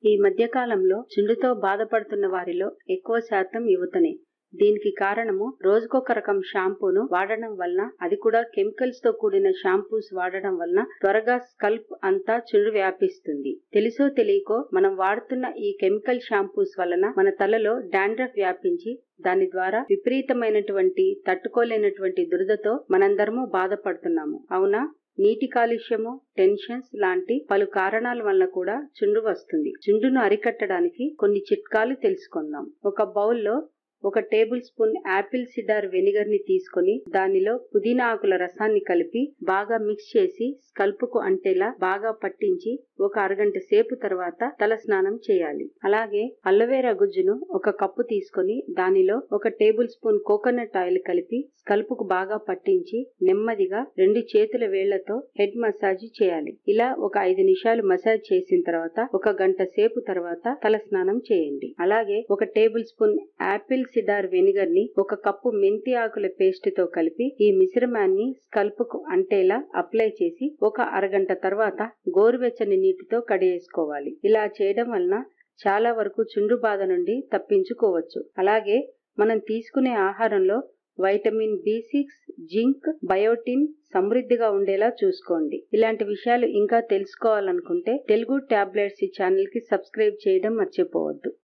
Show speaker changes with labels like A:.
A: ఈ మధ్యకాలంలో చుండుతో బాధపడుతున్న వారిలో ఎక్కువ శాతం యువతనే దీనికి కారణము రోజుకొక రకం షాంపూను వాడడం వలన అది కూడా కెమికల్స్ తో కూడిన షాంపూస్ వాడడం వలన త్వరగా స్కల్ప్ అంతా చుండు వ్యాపిస్తుంది తెలుసో తెలియకో మనం వాడుతున్న ఈ కెమికల్ షాంపూస్ వలన మన తలలో డాండ్రఫ్ వ్యాపించి దాని ద్వారా విపరీతమైనటువంటి తట్టుకోలేనటువంటి దురదతో మనందరము బాధపడుతున్నాము అవునా నీటి కాలుష్యము టెన్షన్స్ లాంటి పలు కారణాల వల్ల కూడా చుండు వస్తుంది చుండును అరికట్టడానికి కొన్ని చిట్కాలు తెలుసుకుందాం ఒక బౌల్లో ఒక tablespoon apple cider vinegar ని తీసుకొని దానిలో పుదీనా ఆకుల రసాన్ని కలిపి బాగా మిక్స్ చేసి స్కల్ప్ కు అంటేలా బాగా పట్టించి ఒక అరగంట సేపు తర్వాత తల స్నానం చేయాలి అలాగే అల్లవేరా గుజ్జును ఒక కప్పు తీసుకొని దానిలో ఒక టేబుల్ స్పూన్ కోకోనట్ ఆయిల్ కలిపి స్కల్ప్ కు బాగా పట్టించి నెమ్మదిగా రెండు చేతుల వేళ్లతో హెడ్ మసాజ్ చేయాలి ఇలా ఒక ఐదు నిమిషాలు మసాజ్ చేసిన తర్వాత ఒక గంట సేపు తర్వాత తల స్నానం చేయండి అలాగే ఒక tablespoon apple cider vinegar ని ఒక కప్పు మెంతి ఆకుల పేస్ట్ తో కలిపి ఈ మిశ్రమాన్ని స్కల్ప్ కు అంటేలా అప్లై చేసి ఒక అరగంట తర్వాత గోరువెచ్చని నీటితో కడిగేసుకోవాలి ఇలా చేయడం వలన చాలా వరకు చుండ్రు బాధ నుండి తప్పించుకోవచ్చు అలాగే మనం తీసుకునే ఆహారంలో vitamin B six zinc biotin సమృద్ధిగా ఉండేలా చూసుకోండి ఇలాంటి విషయాలు ఇంకా తెలుసుకోవాలనుకుంటే తెలుగు టాబ్లెట్స్ ఈ ఛానల్ కి సబ్స్క్రైబ్ చేయడం మర్చిపోవద్దు